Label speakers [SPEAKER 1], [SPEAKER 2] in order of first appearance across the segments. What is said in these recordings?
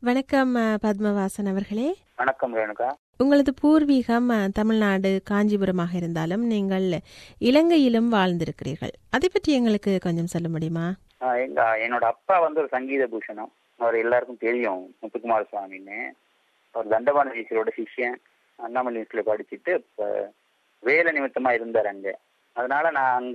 [SPEAKER 1] வணக்கம் அஹ், பத்மவாசன் அவர்களே
[SPEAKER 2] வணக்கம் ரேணுகா
[SPEAKER 1] உங்களது பூர்வீகம் அஹ், தமிழ்நாடு காஞ்சிபுரமாக இருந்தாலும் நீங்கள் இலங்கையிலும் வாழ்ந்திருக்கிறீர்கள் அதை பற்றி எங்களுக்கு கொஞ்சம் சொல்ல முடியுமா
[SPEAKER 2] ஆஹ் எங்க என்னோட அப்பா வந்து ஒரு சங்கீத பூஷணம் அவர் எல்லாருக்கும் தெரியும் முத்துக்குமார சுவாமின்னு அவர் தண்டபாண ஈஸ்வரோட சிஷ்யன் அண்ணாமலை யூனிவர்சிட்டியில் படிச்சுட்டு இப்போ வேலை நிமித்தமா இருந்தார் அங்க அதனால நான் அங்க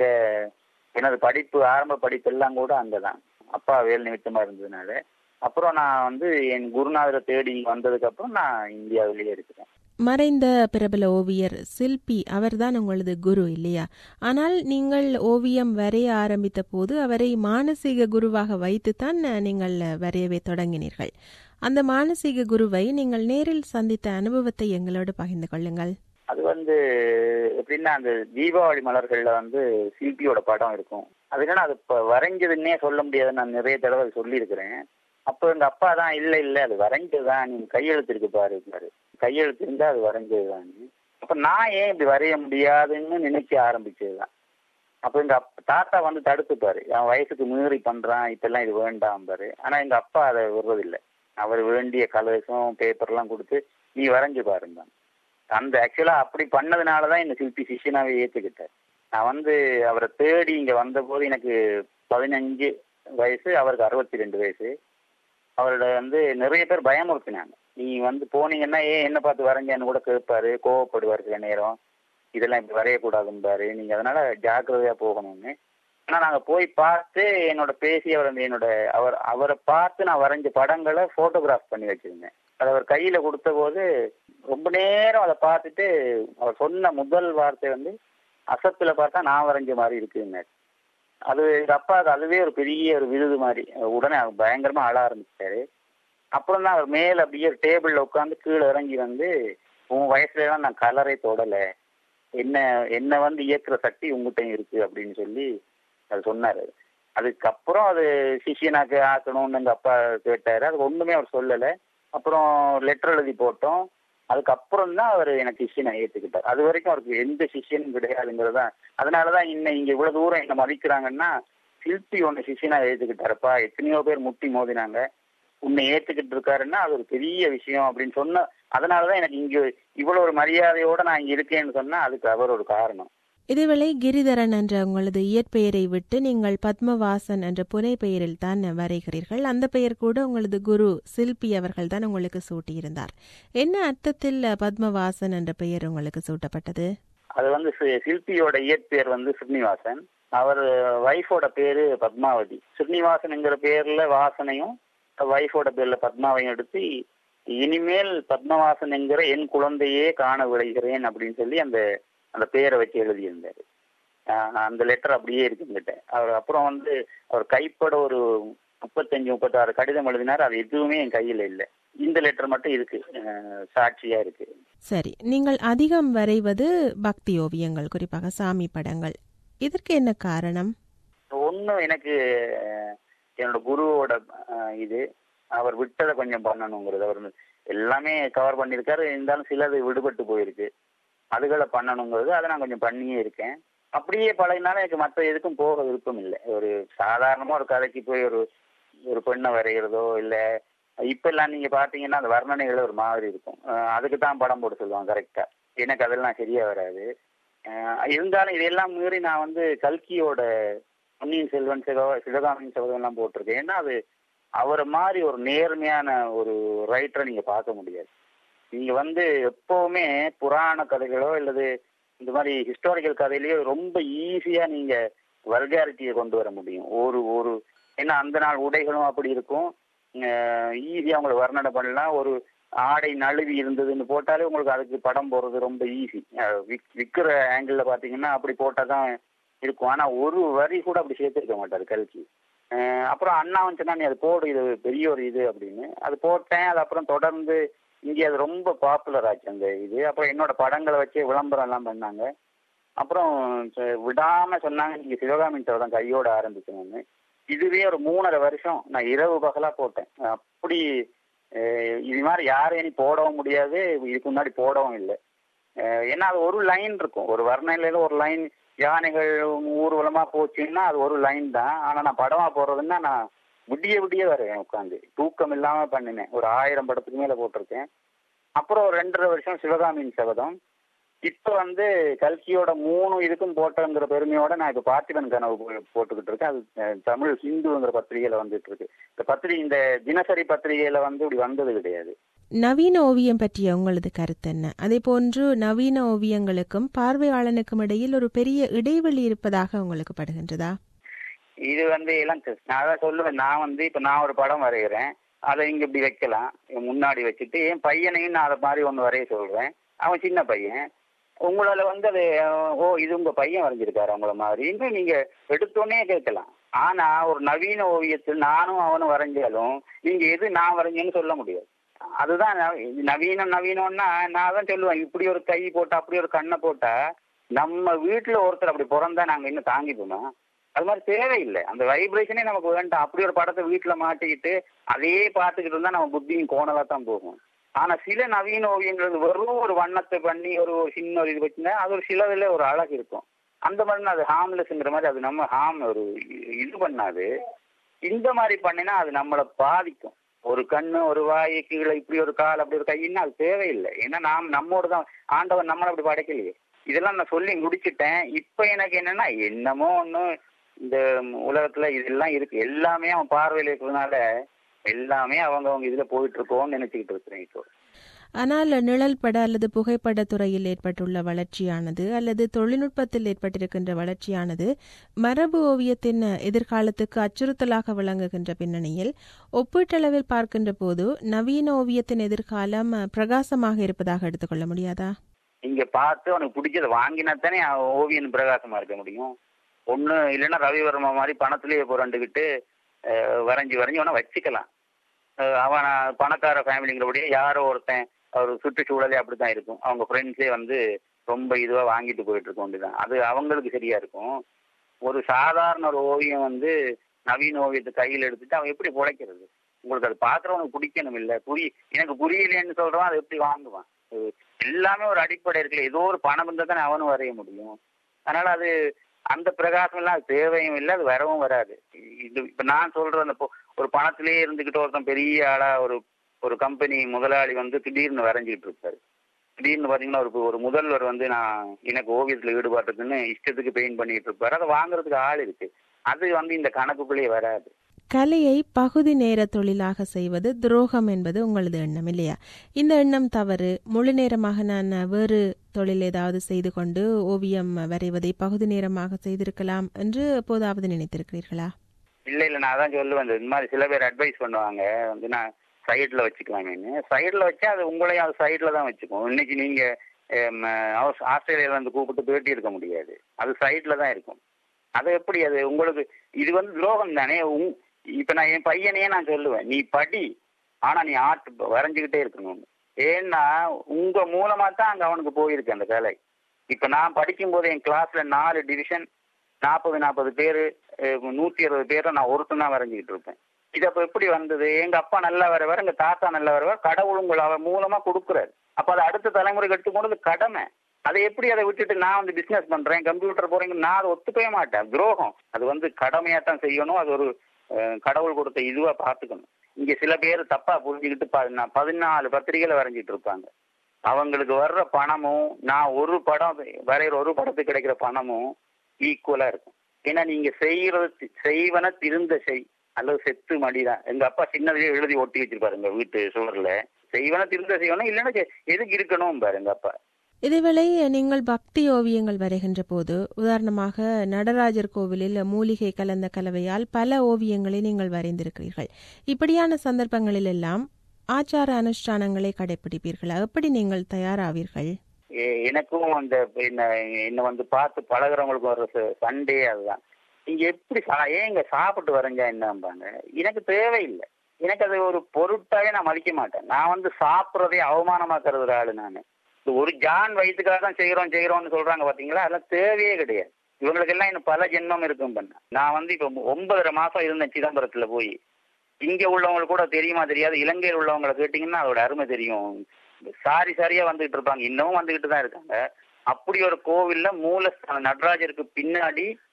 [SPEAKER 2] எனது படிப்பு ஆரம்ப படிப்பு எல்லாம் கூட அங்கதான் அப்பா வேலை நிமித்தமா இருந்ததுனால அப்புறம் நான் வந்து என் குருநாதரை தேடி இங்க வந்ததுக்கு அப்புறம் நான் இந்தியாவிலேயே இருக்கிறேன்
[SPEAKER 1] மறைந்த பிரபல ஓவியர் சில்பி அவர்தான் உங்களது குரு இல்லையா ஆனால் நீங்கள் ஓவியம் வரைய ஆரம்பித்த போது அவரை மானசீக குருவாக வைத்துத்தான் அஹ், நீங்கள் வரையவே தொடங்கினீர்கள் அந்த மானசீக குருவை நீங்கள் நேரில் சந்தித்த அனுபவத்தை எங்களோடு பகிர்ந்து கொள்ளுங்கள்
[SPEAKER 2] அது வந்து எப்படின்னா அந்த தீபாவளி மலர்கள்ல வந்து சில்பியோட படம் இருக்கும் அது என்னன்னா அது இப்ப வரைஞ்சதுன்னே சொல்ல முடியாதுன்னு நான் நிறைய தடவை சொல்லியிருக்கிறேன் அப்போ எங்க அப்பா தான் இல்ல இல்ல அது வரைஞ்சதுதான் நீ கையெழுத்து இருக்கு பாரு பாரு கையெழுத்து இருந்தா அது வரைஞ்சதுதான் அப்ப நான் ஏன் இப்படி வரைய முடியாதுன்னு நினைக்க ஆரம்பிச்சதுதான் அப்ப எங்க அப் தாத்தா வந்து தடுத்துப்பாரு அவன் வயசுக்கு மீறி பண்றான் இப்பெல்லாம் இது வேண்டாம் பாரு ஆனா எங்க அப்பா அதை விடுறதில்லை அவர் வேண்டிய கலர்ஸும் பேப்பர்லாம் கொடுத்து நீ வரைஞ்சு பாருங்க அந்த ஆக்சுவலா அப்படி பண்ணதுனாலதான் இந்த சிற்பி சிஷ்யனாவே ஏத்துக்கிட்டார் நான் வந்து அவரை தேடி இங்க வந்தபோது எனக்கு பதினஞ்சு வயசு அவருக்கு அறுபத்தி ரெண்டு வயசு அவரோட வந்து நிறைய பேர் பயமுறுத்தினாங்க நீ வந்து போனீங்கன்னா ஏன் என்ன பார்த்து வரைஞ்சேன்னு கூட கேட்பாரு கோவப்படுவார் சில நேரம் இதெல்லாம் இப்படி வரையக்கூடாதும்பாரு நீங்க அதனால ஜாக்கிரதையா போகணும்னு ஆனா நாங்க போய் பார்த்து என்னோட பேசி அவர் அந்த என்னோட அவர் அவரை பார்த்து நான் வரைஞ்ச படங்களை போட்டோகிராஃப் பண்ணி வச்சிருந்தேன் அது அவர் கையில கொடுத்த போது ரொம்ப நேரம் அதை பார்த்துட்டு அவர் சொன்ன முதல் வார்த்தை வந்து அசத்துல பார்த்தா நான் வரைஞ்ச மாதிரி இருக்குங்க அது எங்க அப்பாவுக்கு அதுவே ஒரு பெரிய ஒரு விருது மாதிரி உடனே அவர் பயங்கரமா அழ ஆரம்பிச்சாரு அப்புறம் தான் அவர் மேல அப்படியே டேபிள்ல உட்காந்து கீழே இறங்கி வந்து உன் வயசுல எல்லாம் நான் கலரை தொடல என்ன என்ன வந்து இயக்குற சக்தி உங்ககிட்ட இருக்கு அப்படின்னு சொல்லி அது சொன்னாரு அதுக்கப்புறம் அது சிஷியனாக்கு ஆக்கணும்னு எங்க அப்பா கேட்டாரு அது ஒண்ணுமே அவர் சொல்லலை அப்புறம் லெட்டர் எழுதி போட்டோம் அதுக்கப்புறம் தான் அவர் எனக்கு சிஷியனை ஏத்துக்கிட்டார் அது வரைக்கும் அவருக்கு எந்த சிஷியனும் கிடையாதுங்கிறது தான் அதனாலதான் இன்னும் இங்க இவ்வளவு தூரம் என்ன மதிக்கிறாங்கன்னா சில்பி ஒன்னு சிஷியனா ஏத்துக்கிட்டாருப்பா எத்தனையோ பேர் முட்டி மோதினாங்க உன்னை ஏத்துக்கிட்டு இருக்காருன்னா அது ஒரு பெரிய விஷயம் அப்படின்னு சொன்ன அதனாலதான் எனக்கு இங்க இவ்வளவு ஒரு மரியாதையோட நான் இங்க இருக்கேன்னு சொன்னா அதுக்கு அவர் ஒரு காரணம்
[SPEAKER 1] இதேவேளை கிரிதரன் என்ற உங்களது இயற்பெயரை விட்டு நீங்கள் பத்மவாசன் என்ற புனை பெயரில் தான் வரைகிறீர்கள் அந்த பெயர் கூட உங்களது குரு சில்பி அவர்கள் தான் உங்களுக்கு சூட்டியிருந்தார் என்ன அர்த்தத்தில் பத்மவாசன் என்ற பெயர் உங்களுக்கு சூட்டப்பட்டது
[SPEAKER 2] அது வந்து சி- சில்பியோட இயற்பெயர் வந்து ஸ்ரீனிவாசன் அவர் ஒய்ஃபோட பேரு பத்மாவதி ஸ்ரீனிவாசனுங்கிற பேர்ல வாசனையும் ஒய்ஃபோட பேர்ல பத்மாவையும் எடுத்து இனிமேல் பத்மவாசனுங்கிற என் குழந்தையே காண விளைகிறேன் அப்படின்னு சொல்லி அந்த அந்த பேரை வச்சு எழுதியிருந்தாரு ஆஹ் அந்த லெட்டர் அப்படியே இருக்குங்கிட்ட அவர் அப்புறம் வந்து அவர் கைப்பட ஒரு முப்பத்தஞ்சு முப்பத்தாறு கடிதம் எழுதினார் அது எதுவுமே என் கையில இல்லை இந்த லெட்டர் மட்டும் இருக்கு ஆஹ் சாட்சியா இருக்கு
[SPEAKER 1] சரி நீங்கள் அதிகம் வரைவது பக்தி ஓவியங்கள் குறிப்பாக சாமி படங்கள் இதற்கு என்ன காரணம்
[SPEAKER 2] ஒன்றும் எனக்கு அஹ், என்னோட குருவோட அஹ், இது அவர் விட்டதை கொஞ்சம் பண்ணணுங்கிறது அவர் எல்லாமே கவர் பண்ணியிருக்காரு இருந்தாலும் சிலது விடுபட்டு போயிருக்கு அதுகளை பண்ணணுங்கிறது அதை நான் கொஞ்சம் பண்ணியே இருக்கேன் அப்படியே பழகினாலும் எனக்கு மற்ற எதுக்கும் போக விருப்பம் இல்லை ஒரு சாதாரணமா ஒரு கதைக்கு போய் ஒரு ஒரு பெண்ணை வரைகிறதோ இல்லை இப்ப எல்லாம் நீங்க பாத்தீங்கன்னா அந்த வர்ணனைகள் ஒரு மாதிரி இருக்கும் அஹ், அதுக்கு தான் படம் போட சொல்லுவாங்க கரெக்டா எனக்கு அதெல்லாம் சரியா வராது அஹ், இருந்தாலும் இதெல்லாம் மீறி நான் வந்து கல்கியோட பொன்னியின் செல்வன் சிவ சிவகாமியின் சிவகம் எல்லாம் போட்டிருக்கேன் ஏன்னா அது அவரை மாதிரி ஒரு நேர்மையான ஒரு ரைட்டரை நீங்க பார்க்க முடியாது நீங்க வந்து எப்பவுமே புராண கதைகளோ அல்லது இந்த மாதிரி ஹிஸ்டாரிக்கல் கதையிலயோ ரொம்ப ஈஸியா நீங்க வல்காரிட்டியை கொண்டு வர முடியும் ஒரு ஒரு ஏன்னா அந்த நாள் உடைகளும் அப்படி இருக்கும் ஈஸியா உங்களுக்கு வர்ணனை பண்ணலாம் ஒரு ஆடை நழுவி இருந்ததுன்னு போட்டாலே உங்களுக்கு அதுக்கு படம் போடுறது ரொம்ப ஈஸி விற்கிற ஆங்கிள் பாத்தீங்கன்னா அப்படி போட்டால் தான் இருக்கும் ஆனா ஒரு வரி கூட அப்படி சேர்த்துருக்க மாட்டாரு கல்கி அஹ் அப்புறம் அண்ணா வந்து சொன்னா, நீ அது போடு இது பெரிய ஒரு இது அப்படின்னு அது போட்டேன் அது அப்புறம் தொடர்ந்து இங்கே அது ரொம்ப பாப்புலர் ஆச்சு அந்த இது அப்புறம் என்னோட படங்களை வச்சு விளம்பரம் எல்லாம் பண்ணாங்க அப்புறம் ச- விடாம சொன்னாங்க நீங்க சிவகாமி தான் கையோட ஆரம்பிக்கணும்னு இதுவே ஒரு மூணரை வருஷம் நான் இரவு பகலா போட்டேன் அப்படி அஹ் இது மாதிரி யாரும் இனி போடவும் முடியாது இதுக்கு முன்னாடி போடவும் இல்லை அஹ் ஏன்னா அது ஒரு லைன் இருக்கும் ஒரு வர்ணனையில ஒரு லைன் யானைகள் ஊர்வலமா போச்சுன்னா அது ஒரு லைன் தான் ஆனா நான் படமா போடுறதுன்னா நான் விடிய விடிய வரைவேன் உட்காந்து தூக்கம் இல்லாம பண்ணினேன் ஒரு ஆயிரம் படத்துக்கு மேல போட்டிருக்கேன் அப்புறம் ஒரு ரெண்டரை வருஷம் சிவகாமியின் சபதம் இப்ப வந்து கல்கியோட மூணு இதுக்கும் போட்டங்கிற பெருமையோட நான் இப்ப பார்த்திபன் கனவு போ- போட்டுக்கிட்டு இருக்கேன் அது அஹ், தமிழ் ஹிந்துங்கிற பத்திரிகையில வந்துட்டு இருக்கு இந்த பத்திரிகை இந்த தினசரி பத்திரிகையில வந்து இப்படி வந்தது கிடையாது
[SPEAKER 1] நவீன ஓவியம் பற்றிய உங்களது கருத்து என்ன அதே போன்று நவீன ஓவியங்களுக்கும் பார்வையாளனுக்கும் இடையில் ஒரு பெரிய இடைவெளி இருப்பதாக உங்களுக்கு படுகின்றதா
[SPEAKER 2] இது வந்து எல்லாம் க- நான் அதான் சொல்லுவேன் நான் வந்து இப்ப நான் ஒரு படம் வரைகிறேன் அதை இங்க இப்படி வைக்கலாம் என் முன்னாடி வச்சுட்டு என் பையனையும் நான் அதை மாதிரி ஒன்று வரைய சொல்றேன் அவன் சின்ன பையன் உங்களால வந்து அது அஹ், ஓ இது உங்க பையன் வரைஞ்சிருக்காரு அவங்கள மாதிரின்னு நீங்க எடுத்தோடனே கேட்கலாம் ஆனா ஒரு நவீன ஓவியத்தில் நானும் அவனும் வரைஞ்சாலும் நீங்க எது நான் வரைஞ்சேன்னு சொல்ல முடியாது அதுதான் நவ- இது நவீனம் நவீனம்னா நான் தான் சொல்லுவேன் இப்படி ஒரு கை போட்டா அப்படி ஒரு கண்ணை போட்டா நம்ம வீட்டுல ஒருத்தர் அப்படி பிறந்தா நாங்க இன்னும் தாங்கிப்போமா அது மாதிரி தேவையில்லை அந்த வைப்ரேஷனே நமக்கு வேண்டாம் அப்படி ஒரு படத்தை வீட்டுல மாட்டிக்கிட்டு அதையே பார்த்துக்கிட்டு இருந்தா நம்ம புத்தியும் கோணலா தான் போகும் ஆனா சில நவீன ஓவியங்கள் வெறும் ஒரு வண்ணத்தை பண்ணி ஒரு ஒரு சின்ன ஒரு இது வச்சுன்னா அது ஒரு சிலதுல ஒரு அழகு இருக்கும் அந்த மாதிரி அது ஹார்ம்லெஸ்ங்கிற மாதிரி அது நம்ம ஹார்ம் ஒரு இது பண்ணாது இந்த மாதிரி பண்ணினா அது நம்மளை பாதிக்கும் ஒரு கண்ணு ஒரு வாய் கீழே இப்படி ஒரு கால் அப்படி ஒரு கையின்னா அது தேவையில்லை ஏன்னா நாம் நம்மோட தான் ஆண்டவன் நம்மளை அப்படி படைக்கலையே இதெல்லாம் நான் சொல்லி முடிச்சிட்டேன் இப்ப எனக்கு என்னன்னா என்னமோ ஒண்ணு இந்த உலகத்துல இதெல்லாம் இருக்கு எல்லாமே அவன் பார்வையில் இருக்கிறதுனால எல்லாமே அவங்க அவங்க இதுல போயிட்டு இருக்கோம்னு நினைச்சுக்கிட்டு இருக்கிறேன் இப்போ
[SPEAKER 1] ஆனால் நிழல் பட அல்லது புகைப்பட துறையில் ஏற்பட்டுள்ள வளர்ச்சியானது அல்லது தொழில்நுட்பத்தில் ஏற்பட்டிருக்கின்ற வளர்ச்சியானது மரபு ஓவியத்தின் எதிர்காலத்துக்கு அச்சுறுத்தலாக விளங்குகின்ற பின்னணியில் ஒப்பீட்டளவில் பார்க்கின்ற போது நவீன ஓவியத்தின் எதிர்காலம் அஹ், பிரகாசமாக இருப்பதாக எடுத்துக்கொள்ள முடியாதா
[SPEAKER 2] இங்க பார்த்து அவனுக்கு பிடிச்சதை வாங்கினா தானே அவன் ஓவியன் பிரகாசமா இருக்க முடியும் ஒண்ணு இல்லைன்னா ரவிவர்மா மாதிரி பணத்திலேயே புரண்டுக்கிட்டு அஹ், வரைஞ்சு வரைஞ்சு அவனை வச்சுக்கலாம் அஹ், அவன் பணக்கார ஃபேமிலிங்கிறபடியே யாரோ ஒருத்தன் அவர் சுற்றுச்சூழலே அப்படித்தான் இருக்கும் அவங்க ஃப்ரெண்ட்ஸே வந்து ரொம்ப இதுவா வாங்கிட்டு போயிட்டு இருக்க வேண்டியதான் அது அவங்களுக்கு சரியா இருக்கும் ஒரு சாதாரண ஒரு ஓவியம் வந்து நவீன ஓவியத்தை கையில் எடுத்துட்டு அவன் எப்படி பிழைக்கிறது உங்களுக்கு அது பார்க்கறவனுக்கு பிடிக்கணும் இல்ல புரி எனக்கு புரியலைன்னு சொல்றவன் அதை எப்படி வாங்குவான் அது எல்லாமே ஒரு அடிப்படை இருக்குல்ல ஏதோ ஒரு பணம் இருந்தால் தானே அவனும் வரைய முடியும் அதனால அது அந்த பிரகாசம் எல்லாம் அது தேவையும் இல்லை அது வரவும் வராது இது இப்ப நான் சொல்ற அந்த பொ- ஒரு பணத்திலேயே இருந்துகிட்டு ஒருத்தன் பெரிய ஆளா ஒரு ஒரு கம்பெனி முதலாளி வந்து திடீர்னு வரைஞ்சிட்டு இருப்பாரு திடீர்னு பாத்தீங்கன்னா ஒரு ஒரு முதல்வர் வந்து நான் எனக்கு ஓவியத்துல ஈடுபாடு இருக்குன்னு இஷ்டத்துக்கு பெயிண்ட் பண்ணிட்டு இருப்பாரு அதை வாங்குறதுக்கு ஆள் இருக்கு அது வந்து இந்த கணக்குக்குள்ளேயே வராது
[SPEAKER 1] கலையை பகுதி நேர தொழிலாக செய்வது துரோகம் என்பது உங்களது எண்ணம் இல்லையா இந்த எண்ணம் தவறு முழு நேரமாக நான் வேறு தொழில் ஏதாவது செய்து கொண்டு ஓவியம் வரைவதை பகுதி நேரமாக செய்திருக்கலாம் என்று எப்போதாவது நினைத்திருக்கிறீர்களா
[SPEAKER 2] இல்ல இல்ல நான் அதான் சொல்லுவேன் இந்த மாதிரி சில பேர் அட்வைஸ் பண்ணுவாங்க வந்து நான் சைடுல வச்சுக்கலாமேன்னு சைடுல வச்சா அது உங்களையும் அது சைடுல தான் வச்சுக்கும் இன்னைக்கு நீங்க ஹம், ஆஸ்- ஆஸ்திரேலியால இருந்து கூப்பிட்டு பேட்டி இருக்க முடியாது அது சைடுல தான் இருக்கும் அது எப்படி அது உங்களுக்கு இது வந்து துரோகம் தானே உங் இப்ப நான் என் பையனையே நான் சொல்லுவேன் நீ படி ஆனா நீ ஆர்ட் வரைஞ்சுக்கிட்டே இருக்கணும் ஏன்னா உங்க மூலமா தான் அங்க அவனுக்கு போயிருக்கு அந்த கலை இப்ப நான் படிக்கும்போது என் கிளாஸ்ல நாலு டிவிஷன் நாற்பது நாற்பது பேர் நூத்தி அறுபது பேரை நான் ஒருத்தன் தான் வரைஞ்சிக்கிட்டு இருப்பேன் இது அப்ப எப்படி வந்தது எங்க அப்பா நல்லா வரவர் எங்க தாத்தா நல்லா வரவர் கடவுள் உங்களை அவர் மூலமா கொடுக்குறாரு அப்ப அதை அடுத்த தலைமுறைக்கு எடுத்து கொண்டது கடமை அதை எப்படி அதை விட்டுட்டு நான் வந்து பிசினஸ் பண்றேன் கம்ப்யூட்டர் போறேங்க நான் அதை ஒத்துக்கவே மாட்டேன் துரோகம் அது வந்து கடமையா தான் செய்யணும் அது ஒரு அஹ், கடவுள் கொடுத்த இதுவா பார்த்துக்கணும் இங்க சில பேர் தப்பா புரிஞ்சுக்கிட்டு ப- பதினாலு பத்திரிகையில வரைஞ்சிட்டு இருப்பாங்க அவங்களுக்கு வர்ற பணமும் நான் ஒரு படம் வரைகிற ஒரு படத்துக்கு கிடைக்கிற பணமும் ஈக்குவலா இருக்கும் ஏன்னா நீங்க செய்யறது தி- செய்வன திருந்த செய் அல்லது செத்து மடிதான் எங்க அப்பா சின்னதுலயே எழுதி ஒட்டி வச்சிருப்பாரு எங்க வீட்டு சுவர்ல செய்வன திருந்த செய்வனும் இல்லைன்னா செ- எதுக்கு இருக்கணும் பாரு எங்க அப்பா
[SPEAKER 1] இதேவேளை நீங்கள் பக்தி ஓவியங்கள் வரைகின்ற போது உதாரணமாக நடராஜர் கோவிலில் மூலிகை கலந்த கலவையால் பல ஓவியங்களை நீங்கள் வரைந்திருக்கிறீர்கள் இப்படியான சந்தர்ப்பங்களில் எல்லாம் ஆச்சார அனுஷ்டானங்களை கடைபிடிப்பீர்களா எப்படி நீங்கள் தயாராவீர்கள்
[SPEAKER 2] எ- எனக்கும் அந்த என்ன என்ன வந்து பார்த்து பழகுறவங்களுக்கு வர்ற ச- சண்டே அதுதான் நீங்க எப்படி சா- ஏன் இங்க சாப்பிட்டு வரைஞ்சா என்னம்பாங்க எனக்கு தேவையில்லை எனக்கு அது ஒரு பொருட்டாவே நான் மதிக்க மாட்டேன் நான் வந்து சாப்பிட்றதே அவமானமா கருதுற ஆளு நான் ஒரு ஜான் வயிற்றுக்காக தான் செய்யறோம் செய்யறோம்னு சொல்றாங்க பாத்தீங்களா அதெல்லாம் தேவையே கிடையாது இவங்களுக்கு எல்லாம் இன்னும் பல ஜென்மம் இருக்கும் பண்ண நான் வந்து இப்ப ஒன்பதரை மாசம் இருந்தேன் சிதம்பரத்துல போய் இங்க உள்ளவங்களுக்கு கூட தெரியுமா தெரியாது இலங்கையில் உள்ளவங்களை கேட்டீங்கன்னா அதோட அருமை தெரியும் சாரி சாரியா வந்துகிட்டு இருப்பாங்க இன்னமும் வந்துகிட்டு தான் இருக்காங்க அப்படி ஒரு கோவில்ல மூலஸ்தானம் நடராஜருக்கு பின்னாடி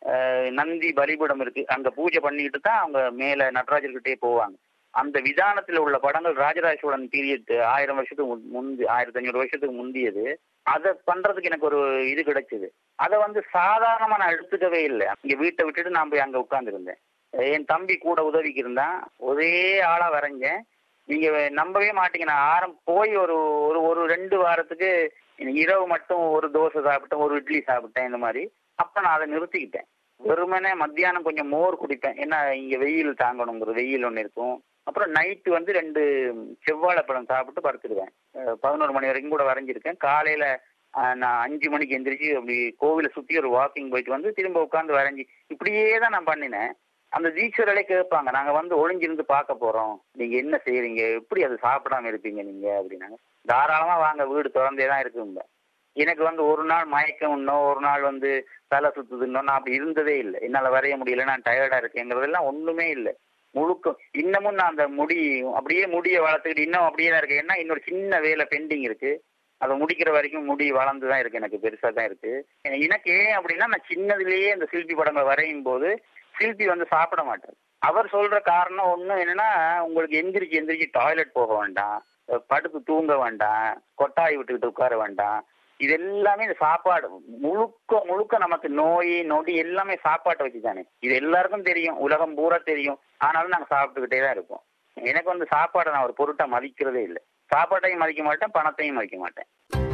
[SPEAKER 2] அஹ், நந்தி பலிபீடம் இருக்கு அங்க பூஜை பண்ணிட்டு தான் அவங்க மேல நடராஜர்கிட்டே போவாங்க அந்த விதானத்துல உள்ள படங்கள் ராஜராஜ சோழன் பீரியட் ஆயிரம் வருஷத்துக்கு முன்- முந்தி ஆயிரத்தி ஐநூறு வருஷத்துக்கு முந்தியது அதை பண்றதுக்கு எனக்கு ஒரு இது கிடைச்சது அதை வந்து சாதாரணமா நான் எடுத்துக்கவே இல்லை இங்க வீட்டை விட்டுட்டு நான் போய் அங்க உட்கார்ந்துருந்தேன் என் தம்பி கூட உதவிக்கு இருந்தான் ஒரே ஆளா வரைஞ்சேன் நீங்க நம்பவே மாட்டீங்க நான் ஆரம் போய் ஒரு ஒரு ஒரு ரெண்டு வாரத்துக்கு இரவு மட்டும் ஒரு தோசை சாப்பிட்டேன் ஒரு இட்லி சாப்பிட்டேன் இந்த மாதிரி அப்ப நான் அதை நிறுத்திக்கிட்டேன் வெறுமனே மத்தியானம் கொஞ்சம் மோர் குடிப்பேன் ஏன்னா இங்க வெயில் தாங்கணுங்கிற வெயில் ஒன்று இருக்கும் அப்புறம் நைட்டு வந்து ரெண்டு செவ்வாழைப்பழம் சாப்பிட்டு படுத்துடுவேன் அஹ் பதினோரு மணி வரைக்கும் கூட வரைஞ்சிருக்கேன் காலையில அஹ், நான் அஞ்சு மணிக்கு எந்திரிச்சு அப்படி கோவிலை சுத்தி ஒரு வாக்கிங் போயிட்டு வந்து திரும்ப உட்காந்து வரைஞ்சி இப்படியே தான் நான் பண்ணினேன் அந்த தீட்சர்களே கேட்பாங்க நாங்க வந்து ஒளிஞ்சிருந்து பார்க்க போறோம் நீங்க என்ன செய்யறீங்க எப்படி அது சாப்பிடாம இருப்பீங்க நீங்க அப்படின்னாங்க தாராளமா வாங்க வீடு திறந்தே தான் இருக்குங்க எனக்கு வந்து ஒரு நாள் மயக்கம் இன்னும் ஒரு நாள் வந்து தலை சுத்துதுன்னோ நான் அப்படி இருந்ததே இல்லை என்னால வரைய முடியல நான் டயர்டா இருக்கேங்கிறதெல்லாம் ஒண்ணுமே இல்லை முழுக்க இன்னமும் நான் அந்த முடி அப்படியே முடியை வளர்த்துக்கிட்டு இன்னும் அப்படியே தான் இருக்கு ஏன்னா இன்னொரு சின்ன வேலை பெண்டிங் இருக்கு அதை முடிக்கிற வரைக்கும் முடி வளர்ந்து தான் இருக்கு எனக்கு பெருசா தான் இருக்கு எனக்கு ஏன் அப்படின்னா நான் சின்னதுலயே இந்த சில்பி படங்களை வரையும் போது சில்பி வந்து சாப்பிட மாட்டார் அவர் சொல்ற காரணம் ஒண்ணு என்னன்னா உங்களுக்கு எந்திரிச்சு எந்திரிச்சு டாய்லெட் போக வேண்டாம் படுத்து தூங்க வேண்டாம் கொட்டாய் விட்டுக்கிட்டு உட்கார வேண்டாம் இது எல்லாமே இந்த சாப்பாடு முழுக்க முழுக்க நமக்கு நோய் நொடி எல்லாமே சாப்பாட்டை வச்சு தானே இது எல்லாருக்கும் தெரியும் உலகம் பூரா தெரியும் ஆனாலும் நாங்க சாப்பிட்டுக்கிட்டே தான் இருப்போம் எனக்கு வந்து சாப்பாடை நான் ஒரு பொருட்டா மதிக்கிறதே இல்லை சாப்பாட்டையும் மதிக்க மாட்டேன் பணத்தையும் மதிக்க மாட்டேன்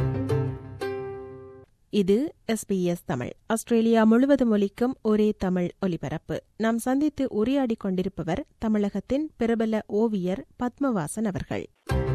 [SPEAKER 1] இது எஸ்பிஎஸ் தமிழ் ஆஸ்திரேலியா முழுவதும் ஒலிக்கும் ஒரே தமிழ் ஒலிபரப்பு நாம் சந்தித்து உரையாடிக் கொண்டிருப்பவர் தமிழகத்தின் பிரபல ஓவியர் பத்மவாசன் அவர்கள்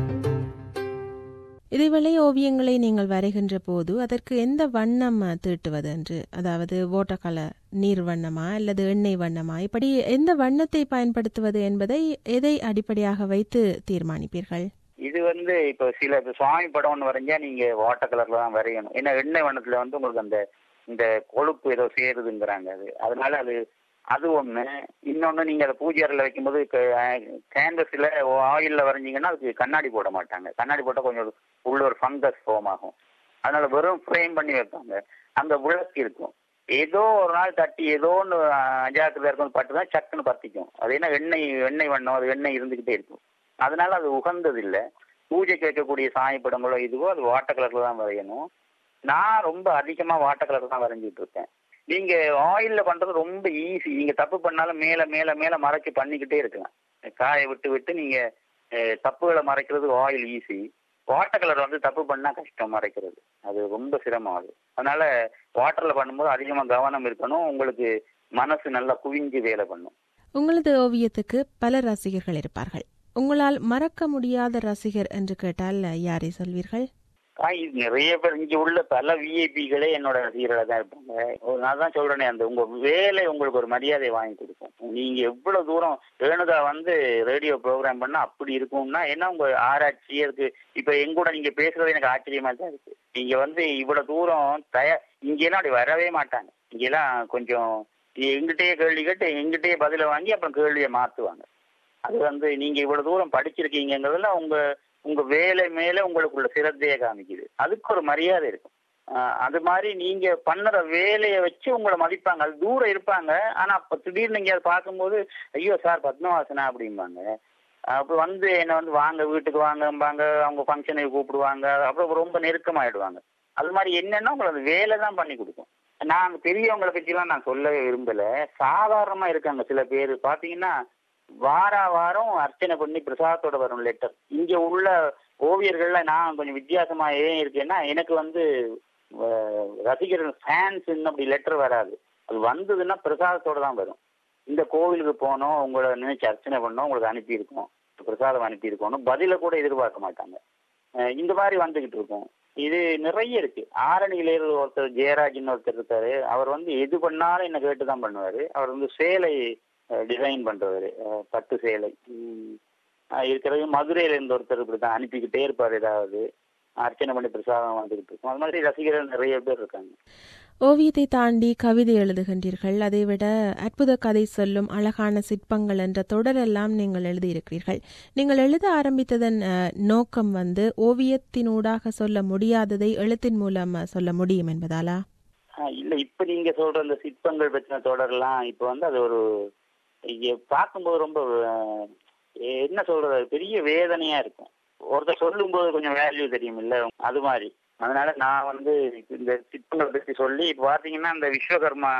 [SPEAKER 1] இதேவேளை ஓவியங்களை நீங்கள் வரைகின்ற போது அதற்கு எந்த வண்ணம் தீட்டுவது என்று அதாவது வாட்டர் கலர் நீர் வண்ணமா அல்லது எண்ணெய் வண்ணமா இப்படி எந்த வண்ணத்தை பயன்படுத்துவது என்பதை எதை அடிப்படையாக வைத்து தீர்மானிப்பீர்கள்
[SPEAKER 2] இது வந்து இப்போ சில இப்ப சுவாமி படம் ஒன்று வரைஞ்சா நீங்க வாட்டர் கலர்ல தான் வரையணும் ஏன்னா எண்ணெய் வண்ணத்துல வந்து உங்களுக்கு அந்த இந்த கொழுப்பு ஏதோ சேருதுங்கிறாங்க அது அதனால அது அது ஒண்ணு இன்னொன்னு நீங்க அதை பூஜை அறையில் வைக்கும்போது கேன்வஸ்ல ஆயில்ல வரைஞ்சீங்கன்னா அதுக்கு கண்ணாடி போட மாட்டாங்க கண்ணாடி போட்டால் கொஞ்சம் உள்ள ஒரு ஃபங்கஸ் ஃபார்ம் ஆகும் அதனால வெறும் ஃப்ரேம் பண்ணி வைப்பாங்க அங்க விளக்கு இருக்கும் ஏதோ ஒரு நாள் தட்டி ஏதோ ஒன்று அஜாக்கிரதா இருக்கும் பட்டு தான் சக்குன்னு பத்திக்கும் அது என்ன எண்ணெய் எண்ணெய் வண்ணம் அது எண்ணெய் இருந்துகிட்டே இருக்கும் அதனால அது உகந்தது இல்லை பூஜைக்கு வைக்கக்கூடிய சாமி படங்களோ இதுவோ அது வாட்டர் கலர்ல தான் வரையணும் நான் ரொம்ப அதிகமா வாட்டர் கலர் தான் வரைஞ்சிட்டு இருக்கேன் நீங்க ஆயில்ல பண்றது ரொம்ப ஈஸி நீங்க தப்பு பண்ணாலும் மேல மேல மேல மறைச்சு பண்ணிக்கிட்டே இருக்கலாம் காய விட்டு விட்டு நீங்க அஹ், தப்புகளை மறைக்கிறது ஆயில் ஈஸி வாட்டர் கலர் வந்து தப்பு பண்ணா கஷ்டம் மறைக்கிறது அது ரொம்ப சிரமம் அது அதனால வாட்டர்ல பண்ணும்போது அதிகமா கவனம் இருக்கணும் உங்களுக்கு மனசு நல்லா குவிஞ்சு வேலை பண்ணும்
[SPEAKER 1] உங்களது ஓவியத்துக்கு பல ரசிகர்கள் இருப்பார்கள் உங்களால் மறக்க முடியாத ரசிகர் என்று கேட்டால் யாரை சொல்வீர்கள்
[SPEAKER 2] ஆ, இது நிறைய பேர் இங்க உள்ள பல விஐபிகளே என்னோட ரசிகர்களா தான் இருப்பாங்க ஒரு நான் தான் சொல்றேனே அந்த உங்க வேலை உங்களுக்கு ஒரு மரியாதை வாங்கி கொடுக்கும் நீங்க எவ்வளவு தூரம் ரேணுகா வந்து ரேடியோ ப்ரோக்ராம் பண்ணா அப்படி இருக்கும்னா என்ன உங்க ஆராய்ச்சி இருக்கு இப்ப எங்க கூட நீங்க பேசுறது எனக்கு ஆச்சரியமா தான் இருக்கு நீங்க வந்து இவ்வளவு தூரம் தய இங்கெல்லாம் அப்படி வரவே மாட்டாங்க இங்கெல்லாம் கொஞ்சம் எங்கிட்டயே கேள்வி கேட்டு எங்கிட்டயே பதில வாங்கி அப்புறம் கேள்வியை மாத்துவாங்க அது வந்து நீங்க இவ்வளவு தூரம் படிச்சிருக்கீங்கிறதுல உங்க உங்க வேலை மேல உங்களுக்குள்ள சிரத்தையை காமிக்குது அதுக்கு ஒரு மரியாதை இருக்கும் ஆஹ் அது மாதிரி நீங்க பண்ணுற வேலையை வச்சு உங்களை மதிப்பாங்க அது தூரம் இருப்பாங்க ஆனா அப்ப திடீர்னு நீங்க அதை பார்க்கும்போது ஐயோ சார் பத்மவாசனா அப்படிம்பாங்க அப்போ வந்து என்னை வந்து வாங்க வீட்டுக்கு வாங்கம்பாங்க அவங்க ஃபங்க்ஷனுக்கு கூப்பிடுவாங்க அப்புறம் ரொம்ப நெருக்கமாயிடுவாங்க அது மாதிரி என்னன்னா உங்களை அந்த வேலை தான் பண்ணி கொடுக்கும் நான் பெரியவங்களை பற்றிலாம் நான் சொல்லவே விரும்பல சாதாரணமா இருக்காங்க சில பேர் பாத்தீங்கன்னா வார வாரம் அர்ச்சனை பண்ணி பிரசாதத்தோட வரும் லெட்டர் இங்க உள்ள ஓவியர்கள்ல நான் கொஞ்சம் வித்தியாசமா ஏன் இருக்கேன்னா எனக்கு வந்து அஹ், ரசிகர்கள் ஃபேன்ஸ் அப்படி லெட்டர் வராது அது வந்ததுன்னா பிரசாதத்தோட தான் வரும் இந்த கோவிலுக்கு போனோம் உங்களை நினைச்சு அர்ச்சனை பண்ணோம் உங்களுக்கு அனுப்பியிருக்கோம் பிரசாதம் அனுப்பியிருக்கோம் பதில கூட எதிர்பார்க்க மாட்டாங்க அஹ், இந்த மாதிரி வந்துகிட்டு இருக்கும் இது நிறைய இருக்கு ஆரணியிலேயே ஒருத்தர் ஜெயராஜ்னு ஒருத்தர் இருக்காரு அவர் வந்து எது பண்ணாலும் என்ன கேட்டு தான் பண்ணுவாரு அவர் வந்து சேலை டிசைன் பண்றவர் பட்டு சேலை உம், அஹ் இருக்கிறது மதுரையில இருந்து ஒருத்தர் இப்படி தான் அனுப்பிக்கிட்டே இருப்பார் ஏதாவது அர்ச்சனை பண்ணி பிரசாதம் வந்துகிட்டு இருக்கும் அது மாதிரி ரசிகர்கள் நிறைய பேர் இருக்காங்க
[SPEAKER 1] ஓவியத்தை தாண்டி கவிதை எழுதுகின்றீர்கள் அதைவிட அற்புத கதை சொல்லும் அழகான சிற்பங்கள் என்ற தொடரெல்லாம் நீங்கள் எழுதியிருக்கிறீர்கள் நீங்கள் எழுத ஆரம்பித்ததன் அஹ், நோக்கம் வந்து ஓவியத்தினூடாக சொல்ல முடியாததை எழுத்தின் மூலம் அஹ், சொல்ல முடியும் என்பதாலா
[SPEAKER 2] ஆஹ் இல்ல இப்ப நீங்க சொல்ற இந்த சிற்பங்கள் பற்றின தொடர்லாம் இப்ப வந்து அது ஒரு இங்க பார்க்கும்போது ரொம்ப ஆஹ், என்ன சொல்றது அது பெரிய வேதனையா இருக்கும் ஒருத்தர் சொல்லும்போது கொஞ்சம் வேல்யூ தெரியும் இல்ல அது மாதிரி அதனால நான் வந்து இந்த சிற்பங்களை பற்றி சொல்லி இப்ப பாத்தீங்கன்னா இந்த விஸ்வகர்மா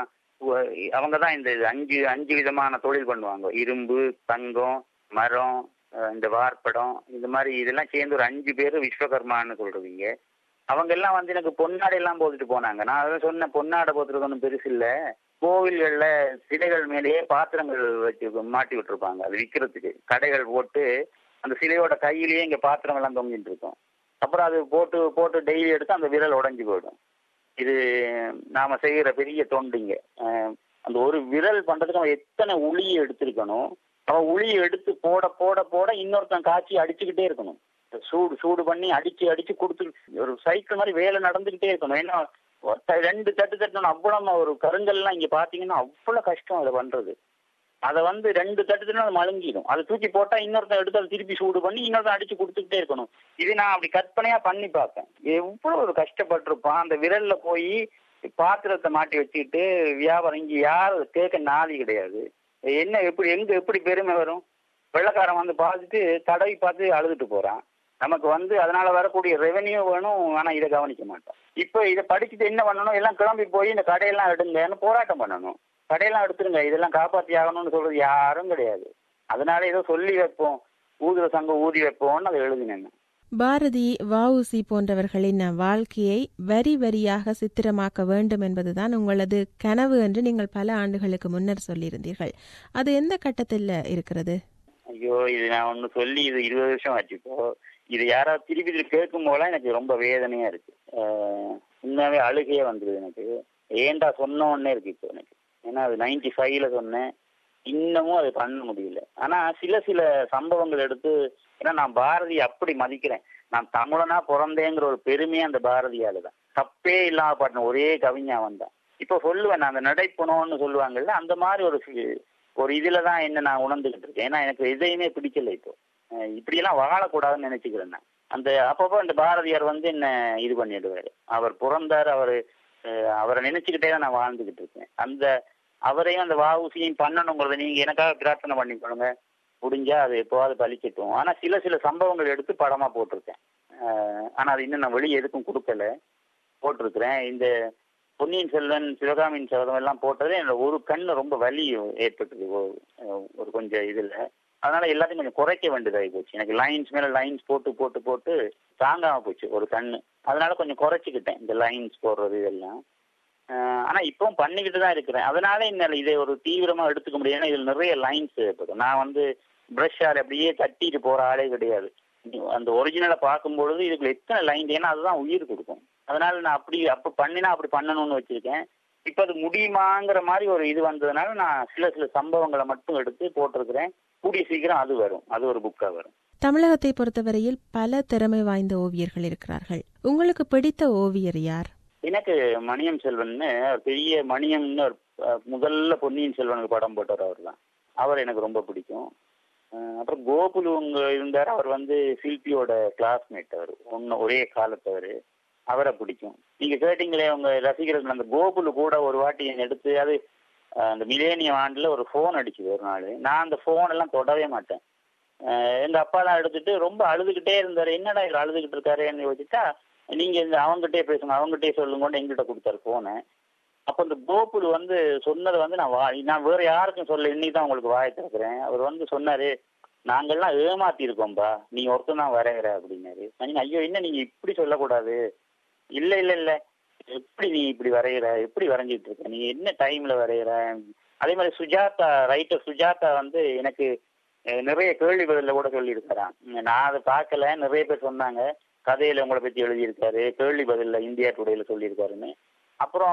[SPEAKER 2] அவங்க தான் இந்த அஞ்சு அஞ்சு விதமான தொழில் பண்ணுவாங்க இரும்பு தங்கம் மரம் அஹ் இந்த வார்ப்படம் இந்த மாதிரி இதெல்லாம் சேர்ந்து ஒரு அஞ்சு பேர் விஸ்வகர்மான்னு சொல்றீங்க அவங்க எல்லாம் வந்து எனக்கு பொன்னாடை எல்லாம் போட்டுட்டு போனாங்க நான் அதான் சொன்னேன் பொன்னாடை போட்டுறது ஒன்றும் பெருசு இல்ல கோவில்கள்ல சிலைகள் மேலேயே பாத்திரங்கள் வச்சு மாட்டி விட்டுருப்பாங்க அது விற்கிறதுக்கு கடைகள் போட்டு அந்த சிலையோட கையிலேயே இங்க பாத்திரம் எல்லாம் தொங்கிட்டு இருக்கும் அப்புறம் அது போட்டு போட்டு டெய்லி எடுத்து அந்த விரல் உடைஞ்சு போயிடும் இது நாம செய்யற பெரிய தொண்டுங்க அஹ் அந்த ஒரு விரல் பண்றதுக்கு அவன் எத்தனை உளியை எடுத்திருக்கணும் அவன் உளியை எடுத்து போட போட போட இன்னொருத்தன் காய்ச்சி அடிச்சுக்கிட்டே இருக்கணும் சூடு சூடு பண்ணி அடிச்சு அடிச்சு கொடுத்து ஒரு சைக்கிள் மாதிரி வேலை நடந்துகிட்டே இருக்கணும் ஏன்னா ஒத்த- ரெண்டு தட்டு தட்டணும் அவ்வளவு ஒரு கருங்கல்லாம் இங்க பாத்தீங்கன்னா அவ்வளவு கஷ்டம் அதை பண்றது அதை வந்து ரெண்டு தட்டு தட்டினா அது மழுங்கிடும் அதை தூக்கி போட்டா இன்னொருத்தன் எடுத்து அதை திருப்பி சூடு பண்ணி இன்னொருத்தன் அடிச்சு கொடுத்துக்கிட்டே இருக்கணும் இது நான் அப்படி கற்பனையா பண்ணி பார்த்தேன் எவ்வளவு ஒரு கஷ்டப்பட்டிருப்பான் அந்த விரல்ல போய் பாத்திரத்தை மாட்டி வச்சுக்கிட்டு வியாபாரம் இங்க யாரும் கேட்க நாதி கிடையாது என்ன எப்படி எங்க எப்படி பெருமை வரும் வெள்ளக்காரன் வந்து பார்த்துட்டு தடவி பார்த்து அழுதுட்டு போறான் நமக்கு வந்து அதனால வரக்கூடிய ரெவென்யூ வேணும் ஆனா இதை கவனிக்க மாட்டோம் இப்போ இதை படிச்சுட்டு என்ன பண்ணணும் எல்லாம் கிளம்பி போய் இந்த கடையெல்லாம் எடுங்கன்னு போராட்டம் பண்ணணும் கடையெல்லாம் எடுத்துருங்க இதெல்லாம் காப்பாத்தி ஆகணும்னு சொல்றது யாரும் கிடையாது அதனால ஏதோ சொல்லி வைப்போம் ஊதுற சங்கம் ஊதி வைப்போம்னு அதை எழுதினேன்
[SPEAKER 1] பாரதி வஉசி போன்றவர்களின் வாழ்க்கையை வரி வரியாக சித்திரமாக்க வேண்டும் என்பதுதான் உங்களது கனவு என்று நீங்கள் பல ஆண்டுகளுக்கு முன்னர் சொல்லியிருந்தீர்கள் அது எந்த கட்டத்தில் இருக்கிறது
[SPEAKER 2] ஐயோ இது நான் ஒண்ணு சொல்லி இது இருபது வருஷம் ஆச்சு இப்போ இது யாராவது திருப்பி இது கேட்கும் போதெல்லாம் எனக்கு ரொம்ப வேதனையா இருக்கு ஆஹ் உண்மையாவே அழுகையே வந்துருது எனக்கு ஏன்டா சொன்னோன்னே இருக்கு இப்போ எனக்கு ஏன்னா அது நைன்டி ஃபைவ்ல சொன்னேன் இன்னமும் அது பண்ண முடியல ஆனா சில சில சம்பவங்கள் எடுத்து ஏன்னா நான் பாரதி அப்படி மதிக்கிறேன் நான் தமிழனா பிறந்தேங்கிற ஒரு பெருமையே அந்த பாரதியால தான் தப்பே இல்லாம பாட்டின ஒரே கவிஞா வந்தான் இப்போ சொல்லுவேன் நான் அந்த நடைப்பணம்னு சொல்லுவாங்கல்ல அந்த மாதிரி ஒரு ஃபி- ஒரு இதுல தான் என்ன நான் உணர்ந்துகிட்டு இருக்கேன் ஏன்னா எனக்கு எதையுமே பிடிக்கல இப்போ அஹ் இப்படியெல்லாம் வாழக்கூடாதுன்னு நினைச்சுக்கிறேன் நான் அந்த அப்பப்போ இந்த பாரதியார் வந்து என்ன இது பண்ணிடுவாரு அவர் பிறந்தார் அவர் அவரை நினைச்சுக்கிட்டே தான் நான் வாழ்ந்துகிட்டு இருக்கேன் அந்த அவரையும் அந்த வாவுசியும் பண்ணணுங்கிறத நீங்க எனக்காக பிரார்த்தனை பண்ணிக்கொள்ளுங்க முடிஞ்சா அது எப்போவாது பலிக்கட்டும் ஆனா சில சில சம்பவங்கள் எடுத்து படமா போட்டிருக்கேன் அஹ் ஆனா அது இன்னும் நான் வெளியே எதுக்கும் கொடுக்கல போட்டிருக்கிறேன் இந்த பொன்னியின் செல்வன் சிவகாமியின் சபதம் எல்லாம் போட்டதே என்னோட ஒரு கண்ணு ரொம்ப வலி ஏற்பட்டது ஒ- அஹ் ஒரு கொஞ்சம் இதுல அதனால எல்லாத்தையும் கொஞ்சம் குறைக்க வேண்டியதாகி போச்சு எனக்கு லைன்ஸ் மேல லைன்ஸ் போட்டு போட்டு போட்டு தாங்காம போச்சு ஒரு கண்ணு அதனால கொஞ்சம் குறைச்சிக்கிட்டேன் இந்த லைன்ஸ் போடுறது இதெல்லாம் அஹ் ஆனா இப்பவும் பண்ணிக்கிட்டு தான் இருக்கிறேன் அதனால என்னால இதை ஒரு தீவிரமா எடுத்துக்க முடியும் ஏன்னா இதுல நிறைய லைன்ஸ் ஏற்படும் நான் வந்து பிரஷ்ஷால் அப்படியே தட்டிட்டு போற ஆளே கிடையாது அந்த ஒரிஜினலை பார்க்கும்பொழுது இதுக்குள்ள எத்தனை லைன் ஏன்னா அதுதான் உயிர் கொடுக்கும் அதனால நான் அப்படி அப்ப பண்ணினா அப்படி பண்ணணும்னு வச்சிருக்கேன் இப்ப அது முடியுமாங்கிற மாதிரி ஒரு இது வந்ததுனால நான் சில சில சம்பவங்களை மட்டும் எடுத்து போட்டிருக்கிறேன் கூடிய சீக்கிரம் அது வரும் அது ஒரு புக்கா வரும்
[SPEAKER 1] தமிழகத்தை பொறுத்தவரையில் பல திறமை வாய்ந்த ஓவியர்கள் இருக்கிறார்கள் உங்களுக்கு பிடித்த ஓவியர் யார்
[SPEAKER 2] எனக்கு மணியம் செல்வன்னு ஒரு பெரிய மணியம்னு ஒரு அஹ், முதல்ல பொன்னியின் செல்வனுக்கு படம் போட்டவர் அவர் தான் அவர் எனக்கு ரொம்ப பிடிக்கும் அஹ், அப்புறம் கோகுலு உங்க இருந்தார் அவர் வந்து சில்பியோட கிளாஸ்மேட் அவர் ஒன்னு ஒரே காலத்தவர் அவரை பிடிக்கும் நீங்க கேட்டீங்களே உங்க ரசிகர்கள் அந்த கோகுலு கூட ஒரு வாட்டி என்னை எடுத்து அது அஹ், அந்த மிலேனியம் ஆண்டுல ஒரு ஃபோன் அடிச்சுது ஒரு நாள் நான் அந்த ஃபோன் எல்லாம் தொடவே மாட்டேன் அஹ், எங்க அப்பாலாம் எடுத்துட்டு ரொம்ப அழுதுகிட்டே இருந்தாரு என்னடா இவர் அழுதுகிட்டு இருக்காருன்னு யோசிச்சா நீங்க இந்த அவங்ககிட்டயே பேசுங்க அவங்ககிட்டயே சொல்லுங்கன்னு எங்கிட்ட கொடுத்தாரு போனை அப்ப இந்த கோகுல் வந்து சொன்னதை வந்து நான் வா நான் வேற யாருக்கும் சொல்ல இன்னைக்கு தான் உங்களுக்கு வாயை திறக்கிறேன் அவர் வந்து சொன்னாரு நாங்கெல்லாம் ஏமாத்தி இருக்கோம்பா நீ ஒருத்தன் தான் வரைகிற அப்படின்னாரு நான் ஐயோ என்ன நீங்க இப்படி சொல்லக்கூடாது இல்ல இல்ல இல்ல எப்படி நீ இப்படி வரைகிற எப்படி வரைஞ்சிட்டு இருக்க நீ என்ன டைம்ல வரைகிற அதே மாதிரி சுஜாதா ரைட்டர் சுஜாதா வந்து எனக்கு அஹ், நிறைய கேள்வி பதில கூட சொல்லியிருக்கிறான் நான் அதை பார்க்கல நிறைய பேர் சொன்னாங்க கதையில உங்களை பத்தி எழுதியிருக்காரு கேள்வி பதில்ல இந்தியா டுடேல சொல்லியிருக்காருன்னு அப்புறம்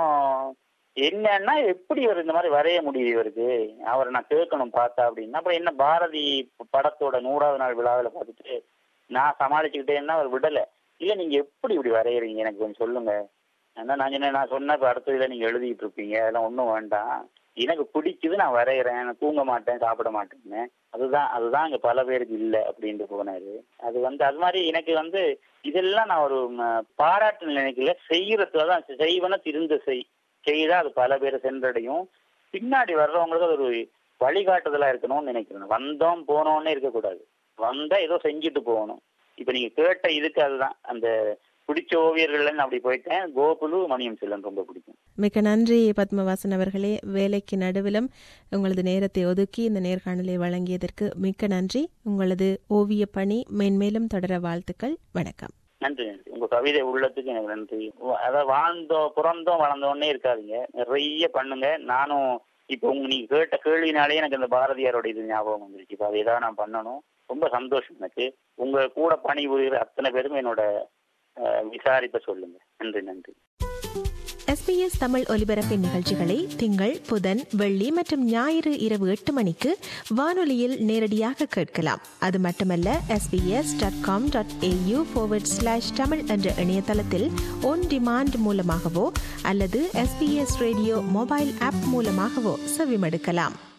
[SPEAKER 2] என்னன்னா எப்படி இவர் இந்த மாதிரி வரைய முடியுது இவருக்கு அவரை நான் கேட்கணும் பார்த்தா அப்படின்னா அப்புறம் என்ன பாரதி படத்தோட நூறாவது நாள் விழாவில் பார்த்துட்டு நான் சமாளிச்சுக்கிட்டேன்னா அவர் விடலை இல்ல நீங்க எப்படி இப்படி வரையறீங்க எனக்கு கொஞ்சம் சொல்லுங்க அதான் நான் சொன்னேன் நான் சொன்ன இப்ப அடுத்ததுல நீங்க எழுதிட்டு இருப்பீங்க அதெல்லாம் ஒன்றும் வேண்டாம் எனக்கு பிடிக்குது நான் வரைகிறேன் நான் தூங்க மாட்டேன் சாப்பிட மாட்டேன்னு அதுதான் அதுதான் இங்க பல பேருக்கு இல்லை அப்படின்ட்டு போனாரு அது வந்து அது மாதிரி எனக்கு வந்து இதெல்லாம் நான் ஒரு ம, பாராட்டு நினைக்கல செய்யறதுல தான் செய்வன திருந்த செய் செய்தா அது பல பேர் சென்றடையும் பின்னாடி வர்றவங்களுக்கு அது ஒரு வழிகாட்டுதலா இருக்கணும்னு நினைக்கிறேன் வந்தோம் போனோம்னே இருக்கக்கூடாது வந்தா ஏதோ செஞ்சுட்டு போகணும் இப்ப நீங்க கேட்ட இதுக்கு அதுதான் அந்த பிடிச்ச ஓவியர்கள் அப்படி போயிட்டேன் கோகுலு மணியம் செல்லன் ரொம்ப பிடிக்கும்
[SPEAKER 1] மிக்க நன்றி பத்மவாசன் அவர்களே வேலைக்கு நடுவிலும் உங்களது நேரத்தை ஒதுக்கி இந்த நேர்காணலை வழங்கியதற்கு மிக்க நன்றி உங்களது ஓவிய பணி மென்மேலும் தொடர வாழ்த்துக்கள் வணக்கம்
[SPEAKER 2] நன்றி நன்றி உங்க கவிதை உள்ளத்துக்கு எனக்கு நன்றி அதாவது வாழ்ந்தோம் பிறந்தோம் வளர்ந்தோன்னே இருக்காதீங்க நிறைய பண்ணுங்க நானும் இப்போ உங்க நீங்க கேட்ட கேள்வினாலே எனக்கு அந்த பாரதியாரோட இது ஞாபகம் வந்துருச்சு இப்போ அதை தான் நான் பண்ணணும் ரொம்ப சந்தோஷம் எனக்கு உங்க கூட பணிபுரிகிற அத்தனை பேரும் என்னோட விசாரிப்ப சொல்லுங்க நன்றி நன்றி
[SPEAKER 1] எஸ்பிஎஸ் தமிழ் ஒலிபரப்பின் நிகழ்ச்சிகளை திங்கள் புதன் வெள்ளி மற்றும் ஞாயிறு இரவு எட்டு மணிக்கு வானொலியில் நேரடியாக கேட்கலாம் அது மட்டுமல்ல SBS dot com dot AU forward slash Tamil என்ற இணையதளத்தில் ஒன் டிமாண்ட் மூலமாகவோ அல்லது எஸ்பிஎஸ் ரேடியோ மொபைல் ஆப் மூலமாகவோ செவிமடுக்கலாம்